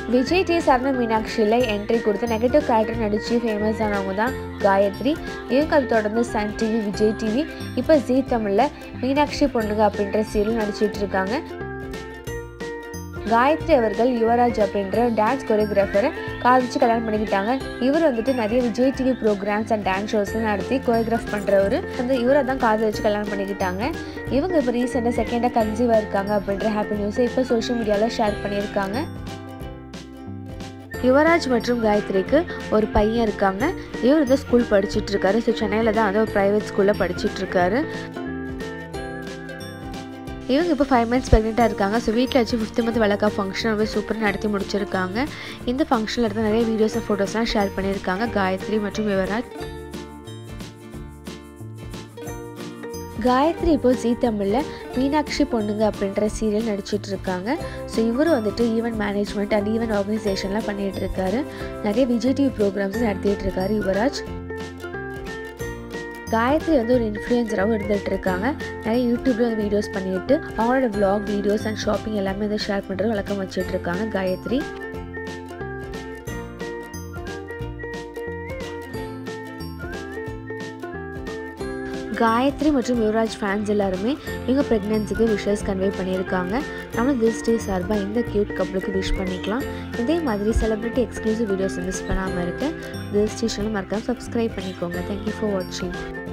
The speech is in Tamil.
விஜய் டி சரண மீனாட்சியில் என்ட்ரி கொடுத்து நெகட்டிவ் கேரக்டர் நடித்து ஃபேமஸ் ஆனவங்க தான் காயத்ரி இவங்க அதை தொடர்ந்து சன் டிவி விஜய் டிவி இப்போ ஜீ தமிழில் மீனாட்சி பொண்ணுங்க அப்படின்ற சீரியல் நடிச்சிட்டு இருக்காங்க காயத்ரி அவர்கள் யுவராஜ் அப்படின்ற டான்ஸ் கொரியோகிராஃபரை காதிச்சு கல்யாணம் பண்ணிக்கிட்டாங்க இவர் வந்துட்டு நிறைய Vijay TV programs and dance ஷோஸ்லாம் நடத்தி கொரியோகிராஃப் பண்ணுறவர் வந்து இவரை தான் காதல் வச்சு கல்யாணம் பண்ணிக்கிட்டாங்க இவங்க இப்போ ரீசெண்டாக செகண்டாக கன்சீவாக இருக்காங்க அப்படின்ற ஹாப்பி நியூஸை இப்போ சோஷியல் மீடியாவில் ஷேர் பண்ணியிருக்காங்க யுவராஜ் மற்றும் காயத்ரிக்கு ஒரு பையன் இருக்காங்க இவர் வந்து ஸ்கூல் படிச்சுட்டு இருக்காரு ஸோ சென்னையில் தான் வந்து ஒரு ப்ரைவேட் ஸ்கூலில் படிச்சுட்டு இருக்காரு இவங்க இப்போ ஃபைவ் மந்த்ஸ் ப்ரெக்னெண்ட்டாக இருக்காங்க ஸோ வீட்டில் வச்சு ஃபிஃப்த் மந்த் வழக்கா ஃபங்க்ஷன் ரொம்ப சூப்பராக நடத்தி முடிச்சிருக்காங்க இந்த ஃபங்க்ஷனில் இருந்து நிறைய வீடியோஸ் அண்ட் ஃபோட்டோஸ்லாம் ஷேர் பண்ணியிருக்காங்க காயத்ரி மற்றும் யுவராஜ் காயத்ரி இப்போ ஜீ தமிழில் மீனாட்சி பொண்ணுங்க அப்படின்ற சீரியல் நடிச்சிட்டு இருக்காங்க ஸோ இவர் வந்துட்டு ஈவெண்ட் மேனேஜ்மெண்ட் அண்ட் ஈவெண்ட் ஆர்கனைசேஷன்லாம் பண்ணிகிட்டு இருக்காரு நிறைய விஜய் டிவி ப்ரோக்ராம்ஸ் நடத்திட்டு இருக்காரு யுவராஜ் காயத்ரி வந்து ஒரு இன்ஃப்ளூயன்சராகவும் இருந்துகிட்டு இருக்காங்க நிறைய யூடியூப்ல வந்து வீடியோஸ் பண்ணிட்டு அவங்களோட vlog வீடியோஸ் அண்ட் ஷாப்பிங் எல்லாமே வந்து ஷேர் பண்ணுறது வழக்கம் வச்சுட்டு இருக்காங்க காயத்ரி காயத்ரி மற்றும் யுவராஜ் ஃபேன்ஸ் எல்லாருமே இவங்க ப்ரெக்னன்சிக்கு விஷஸ் கன்வே பண்ணியிருக்காங்க நம்ம திஸ் டே சார்பாக இந்த கியூட் கப்பலுக்கு விஷ் பண்ணிக்கலாம் இதே மாதிரி செலிப்ரிட்டி எக்ஸ்க்ளூசிவ் வீடியோஸ் மிஸ் பண்ணாமல் இருக்க திஸ் ஸ்டேஷனில் மறக்காம சப்ஸ்கிரைப் பண்ணிக்கோங்க தேங்க்யூ ஃபார் வாட்சிங்